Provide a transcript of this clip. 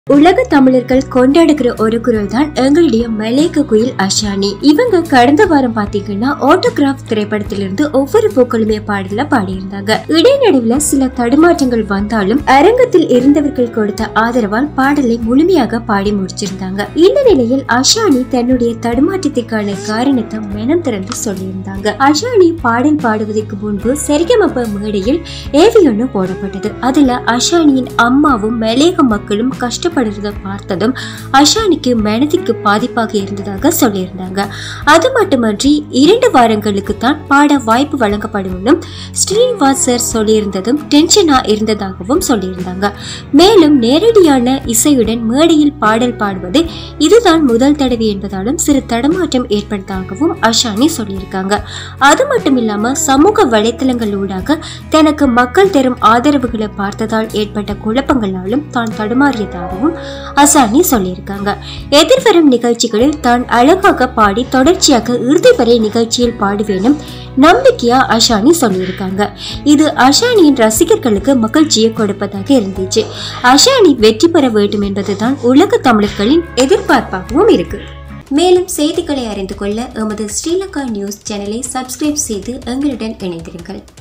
உலக தமிழர்கள் கொண்டாடுகிற ஒரு குரல் தான் எங்களுடைய மலேக குயில் அஷானி இவங்க கடந்த வாரம் பாத்தீங்கன்னா ஆட்டோகிராஃப் திரைப்படத்திலிருந்து ஒவ்வொரு பூக்களுமே பாடல பாடியிருந்தாங்க இடைநடுவுல சில தடுமாற்றங்கள் வந்தாலும் அரங்கத்தில் இருந்தவர்கள் கொடுத்த ஆதரவால் பாடலை முழுமையாக பாடி முடிச்சிருந்தாங்க இந்த நிலையில் அஷானி தன்னுடைய தடுமாற்றத்திற்கான காரணத்தை மனம் திறந்து சொல்லியிருந்தாங்க அஷானி பாடல் பாடுவதற்கு முன்பு சரிகமப்ப மேடையில் ஏவி ஒன்று போடப்பட்டது அதுல அஷானியின் அம்மாவும் மலேக மக்களும் கஷ்டப்படுறத பார்த்ததும் அஷானிக்கு மனதிற்கு பாதிப்பாக இருந்ததாக சொல்லியிருந்தாங்க அது மட்டுமன்றி இரண்டு வாரங்களுக்கு தான் பாட வாய்ப்பு வழங்கப்படும் ஸ்ரீனிவாஸ் சார் சொல்லியிருந்ததும் டென்ஷனா இருந்ததாகவும் சொல்லியிருந்தாங்க மேலும் நேரடியான இசையுடன் மேடையில் பாடல் பாடுவது இதுதான் முதல் தடவை என்பதாலும் சிறு தடமாற்றம் ஏற்பட்டதாகவும் அஷானி சொல்லியிருக்காங்க அது மட்டும் இல்லாம சமூக வலைத்தளங்கள் ஊடாக தனக்கு மக்கள் தரும் ஆதரவுகளை பார்த்ததால் ஏற்பட்ட குழப்பங்களாலும் தான் தடுமாறியதாகவும் அசானி சொல்லியிருக்காங்க எதிர்வரும் நிகழ்ச்சிகளில் தான் அழகாக பாடி தொடர்ச்சியாக இறுதி வரை நிகழ்ச்சியில் பாடுவேனும் நம்பிக்கையா அஷானி சொல்லியிருக்காங்க இது அஷானியின் ரசிகர்களுக்கு மகிழ்ச்சியை கொடுப்பதாக இருந்துச்சு அஷானி வெற்றி பெற வேண்டும் என்பதுதான் உலக தமிழர்களின் எதிர்பார்ப்பாகவும் இருக்கு மேலும் செய்திகளை அறிந்து கொள்ள எமது ஸ்ரீலங்கா நியூஸ் சேனலை சப்ஸ்கிரைப் செய்து எங்களுடன் இணைந்திருங்கள்